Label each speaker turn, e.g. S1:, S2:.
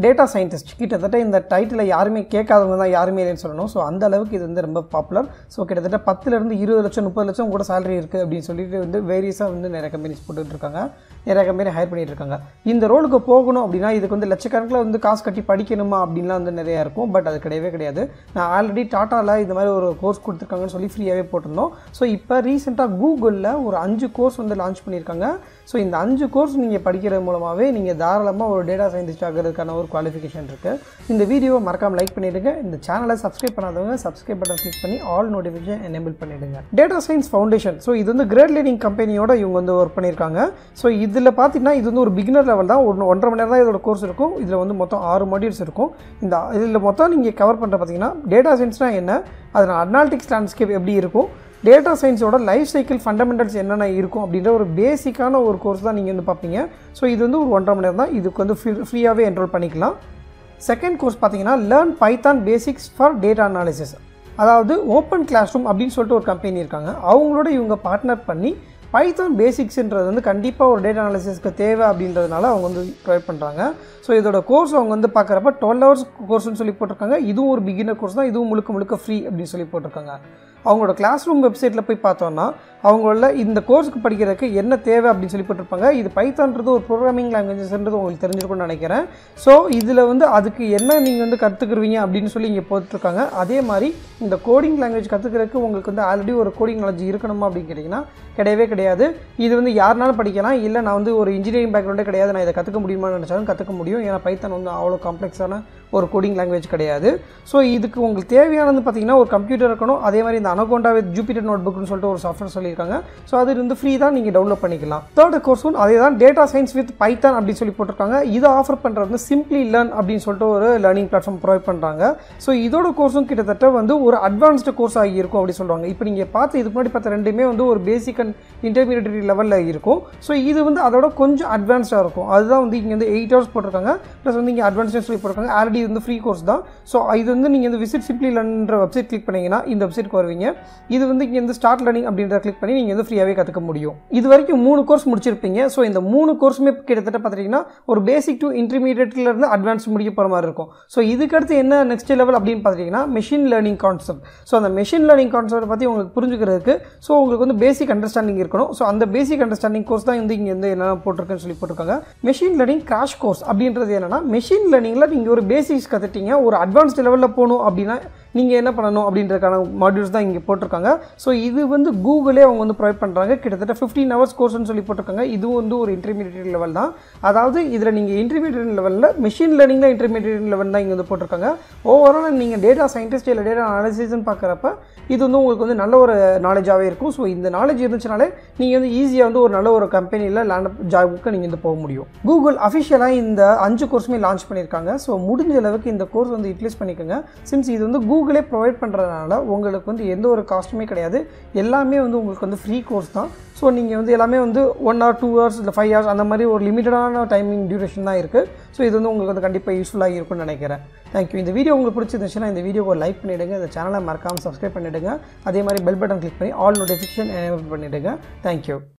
S1: data scientist கிட்டத்தட்ட இந்த title யாருமே கேட்காதவங்க தான் யாருமே இல்லைன்னு சொல்லணும் ஸோ அந்த அளவுக்கு இது வந்து ரொம்ப பாப்புலர் ஸோ கிட்டத்தட்ட பத்துலேருந்து இருபது லட்சம் முப்பது லட்சம் கூட salary இருக்குது அப்படின்னு சொல்லிட்டு வந்து வேரியஸாக வந்து நிறைய கம்பெனிஸ் போட்டுட்டு இருக்காங்க நிறைய கம்பெனி ஹையர் பண்ணிட்டு இருக்காங்க இந்த ரோலுக்கு போகணும் அப்படின்னா இதுக்கு வந்து லட்சக்கணக்கில் வந்து காசு கட்டி படிக்கணுமா அப்படின்லாம் வந்து நிறையா இருக்கும் பட் அது கிடையவே கிடையாது நான் ஆல்ரெடி டாட்டாவில் இந்த மாதிரி ஒரு கோர்ஸ் கொடுத்துருக்காங்கன்னு சொல்லி ஃப்ரீயாகவே போட்டிருந்தோம் ஸோ இப்போ ரீசெண்டாக கூகுளில் ஒரு அஞ்சு கோர்ஸ் வந்து லான்ச் பண்ணியிருக்காங்க ஸோ இந்த அஞ்சு கோர்ஸ் நீங்கள் படிக்கிறது மூலமாகவே நீங்கள் தாராளமாக ஒரு டேட்டா சயின்டிஸ்ட் ஆகிறதுக்கான ஒரு குவாலிஃபிகேஷன் இருக்குது இந்த வீடியோவை மறக்காம லைக் பண்ணிவிடுங்க இந்த சேனலை சப்ஸ்கிரைப் பண்ணாதவங்க சப்ஸ்கிரைப் பட்டன் கிளிக் பண்ணி ஆல் நோட்டிஃபிகேஷன் எனேபிள் பண்ணிவிடுங்க டேட்டா சயின்ஸ் ஃபவுண்டேஷன் ஸோ இது வந்து கிரேட் லேர்னிங் கம்பெனியோட இவங்க வந்து ஒர்க் பண்ணியிருக்காங்க ஸோ இதில் பார்த்தீங்கன்னா இது வந்து ஒரு பிகினர் லெவல் தான் ஒன்று ஒன்றரை மணி நேரம் தான் இதோட கோர்ஸ் இருக்கும் இதில் வந்து மொத்தம் ஆறு மாடியூல்ஸ் இருக்கும் இந்த இதில் மொத்தம் நீங்கள் கவர் பண்ணுற பார்த்தீங்கன்னா டேட்டா சயின்ஸ்னால் என்ன அதில் அனாலிட்டிக்ஸ் லேண்ட்ஸ்கேப் எப்படி இருக்கும் டேட்டா சயின்ஸோட லைஃப் சைக்கிள் ஃபண்டமெண்டல்ஸ் என்னென்ன இருக்கும் அப்படின்ற ஒரு பேசிக்கான ஒரு கோர்ஸ் தான் நீங்கள் வந்து பார்ப்பீங்க ஸோ இது வந்து ஒரு ஒன்றரை மணி நேரம் தான் இதுக்கு வந்து ஃப்ரீ ஃப்ரீயாகவே என்ரோல் பண்ணிக்கலாம் செகண்ட் கோர்ஸ் பார்த்தீங்கன்னா learn Python basics for data analysis அதாவது ஓப்பன் கிளாஸ் ரூம் அப்படின்னு சொல்லிட்டு ஒரு கம்பெனி இருக்காங்க அவங்களோட இவங்க பார்ட்னர் பண்ணி பைத்தான் பேசிக்ஸ்ன்றது வந்து கண்டிப்பாக ஒரு டேட்டா அனாலிசிஸ்க்கு தேவை அப்படின்றதுனால அவங்க வந்து ப்ரொவைட் பண்ணுறாங்க ஸோ இதோட கோர்ஸ் அவங்க வந்து பார்க்குறப்ப டுவெல் ஹவர்ஸ் கோர்ஸ்னு சொல்லி போட்டிருக்காங்க இதுவும் ஒரு பிகினர் கோர்ஸ் தான் இதுவும் முழுக்க முழுக்க ஃப்ரீ அப்படின்னு சொல்லி போட்டிருக்காங்க அவங்களோட கிளாஸ் ரூம் வெப்சைட்டில் போய் பார்த்தோன்னா அவங்கள இந்த கோர்ஸுக்கு படிக்கிறதுக்கு என்ன தேவை அப்படின்னு சொல்லி போட்டிருப்பாங்க இது பைத்தான்றது ஒரு ப்ரோக்ராமிங் லாங்குவேஜஸ்ன்றது உங்களுக்கு தெரிஞ்சிருக்கும்னு நினைக்கிறேன் ஸோ இதில் வந்து அதுக்கு என்ன நீங்கள் வந்து கற்றுக்குருவீங்க அப்படின்னு சொல்லி இங்கே போட்டிருக்காங்க அதே மாதிரி இந்த கோடிங் லாங்குவேஜ் கற்றுக்கிறதுக்கு உங்களுக்கு வந்து ஆல்ரெடி ஒரு கோடிங் நாலேஜ் இருக்கணுமா அப்படின்னு கேட்டிங்கன்னா கிடையவே கிடையாது இது வந்து யாருனாலும் படிக்கலாம் இல்லை நான் வந்து ஒரு இன்ஜினியரிங் பேக்ரவுண்டே கிடையாது நான் இதை கற்றுக்க முடியுமான்னு நினச்சாலும் கற்றுக்க முடியும் ஏன்னா பைத்தான் வந்து அவ்வளோ காம்ப்ளெக்ஸான ஒரு கோடிங் லாங்குவேஜ் கிடையாது ஸோ இதுக்கு உங்களுக்கு தேவையானது பார்த்தீங்கன்னா ஒரு கம்ப்யூட்டர் இருக்கணும் அதே மாதிரி இந்த அனகோண்டா வித் ஜூபிட்டர் நோட் புக்னு சொல்லிட்டு ஒரு சாஃப்ட்வேர் சொல்லியிருக்காங்க ஸோ அது இருந்து ஃப்ரீ தான் நீங்கள் டவுன்லோட் பண்ணிக்கலாம் தேர்ட் கோர்ஸும் அதே தான் டேட்டா சயின்ஸ் வித் பைத்தான் அப்படின்னு சொல்லி போட்டிருக்காங்க இதை ஆஃபர் பண்ணுறது வந்து சிம்பிளி லேர்ன் அப்படின்னு சொல்லிட்டு ஒரு லேர்னிங் பிளாட்ஃபார்ம் ப்ரொவைட் பண்ணுறாங்க ஸோ இதோட கோர்ஸும் கிட்டத்தட்ட வந்து ஒரு அட்வான்ஸ்டு கோர்ஸ் ஆகி இருக்கும் அப்படி சொல்லுவாங்க இப்போ நீங்கள் பார்த்து இதுக்கு முன்னாடி பார்த்த ரெண்டுமே வந்து ஒரு பேசிக் அண்ட் இன்டர்மீடியட் லெவலில் இருக்கும் ஸோ இது வந்து அதோட கொஞ்சம் அட்வான்ஸ்டாக இருக்கும் அதுதான் வந்து இங்கே வந்து எயிட் ஹவர்ஸ் போட்டிருக்காங்க ப்ளஸ் வந்து இங்கே அட்வான்ஸ்டு சொல்லி போட்டிருக்காங்க ஆல்ரெடி இது வந்து ஃப்ரீ கோர்ஸ் தான் ஸோ இது வந்து நீங்கள் வந்து விசிட் சிம்பிளி லேர்ன்ற வெப்சைட் கிளிக் பண்ணீங்கன்னா இந்த வெப்சைட்க்கு வருவீங்க இது வந்து இங்கே வந்து ஸ்டார்ட் லேர்னிங் அப்படின்றத கிளிக் பண்ணி நீங்கள் வந்து ஃப்ரீயாகவே கற்றுக்க முடியும் இது வரைக்கும் மூணு கோர்ஸ் முடிச்சிருப்பீங்க ஸோ இந்த மூணு கோர்ஸுமே கிட்டத்தட்ட பார்த்துட்டிங்கன்னா ஒரு பேசிக் டு இன்டர்மீடியட்லேருந்து அட்வான்ஸ் முடிக்க போகிற மாதிரி இருக்கும் ஸோ இதுக்கடுத்து என்ன நெக்ஸ்ட் லெவல் அப்படின்னு பார்த்துட்டிங்கன்னா மெஷின் லேர்னிங் கான்செப்ட் ஸோ அந்த மெஷின் லேர்னிங் கான்செப்ட் பற்றி உங்களுக்கு புரிஞ்சுக்கிறதுக்கு ஸோ உங்களுக்கு வந்து பேசிக் அண்டர்ஸ்டாண்டிங் இருக்கணும் ஸோ அந்த பேசிக் அண்டர்ஸ்டாண்டிங் கோர்ஸ் தான் வந்து இங்கே வந்து என்ன போட்டிருக்குன்னு சொல்லி போட்டிருக்காங்க மெஷின் லேர்னிங் கிராஷ் கோர்ஸ் அப்படின்றது என்னன்னா மெஷின் லேர்னிங்கில் நீங்கள் ஒரு பேசிக்ஸ் கற்றுட்டீங்க ஒரு அட்வான்ஸ்ட் லெவலில் போகணும் அப்படின்னா நீங்கள் என்ன பண்ணணும் அப்படின்றதுக்கான மாடியூல்ஸ் தான் இங்கே போட்டிருக்காங்க ஸோ இது வந்து கூகுளே அவங்க வந்து ப்ரொவைட் பண்ணுறாங்க கிட்டத்தட்ட ஃபிஃப்டீன் ஹவர்ஸ் கோர்ஸ்னு சொல்லி போட்டிருக்காங்க இது வந்து ஒரு இன்டர்மீடியட் லெவல் தான் அதாவது இதில் நீங்கள் இன்டர்மீடியட் லெவலில் மிஷின் லேர்னிங்கில் இன்டர்மீடியட் லெவல் தான் இங்கே வந்து போட்டிருக்காங்க ஓவரால் நீங்கள் டேட்டா சயின்டிஸ்ட் இல்லை டேட்டா அனாலிசிஸ்னு பார்க்குறப்ப இது வந்து உங்களுக்கு வந்து நல்ல ஒரு நாலேஜாகவே இருக்கும் ஸோ இந்த நாலேஜ் இருந்துச்சுனாலே நீங்கள் வந்து ஈஸியாக வந்து ஒரு நல்ல ஒரு கம்பெனியில் லேண்ட் ஜாபுக்கு நீங்கள் வந்து போக முடியும் கூகுள் அஃபிஷியலாக இந்த அஞ்சு கோர்ஸுமே லான்ச் பண்ணியிருக்காங்க ஸோ முடிஞ்ச அளவுக்கு இந்த கோர்ஸ் வந்து யூட்டிலைஸ் பண்ணிக்கோங்க சின்ஸ் இது வந்து கூகுளே ப்ரொவைட் பண்ணுறதுனால உங்களுக்கு வந்து எந்த ஒரு காஸ்ட்டுமே கிடையாது எல்லாமே வந்து உங்களுக்கு வந்து ஃப்ரீ கோர்ஸ் தான் ஸோ நீங்கள் வந்து எல்லாமே வந்து ஒன் ஹவர் டூ ஹவர்ஸ் இல்லை ஃபைவ் ஹவர்ஸ் அந்த மாதிரி ஒரு லிமிட்டடான டைமிங் டியூரேஷன் தான் இருக்குது ஸோ இது வந்து உங்களுக்கு வந்து கண்டிப்பாக யூஸ்ஃபுல்லாக இருக்கும்னு நினைக்கிறேன் தேங்க்யூ இந்த வீடியோ உங்களுக்கு பிடிச்சிருந்துச்சுன்னா இந்த வீடியோவை லைக் பண்ணிவிடுங்க இந்த சேனலை மறக்காமல் சப்ஸ்கிரைப் பண்ணிவிடுங்க அதே மாதிரி பெல் பட்டன் கிளிக் பண்ணி ஆல் நோட்டிஃபிகேஷன் எனேபிள் பண்ணிவிடுங்க தேங்க்யூ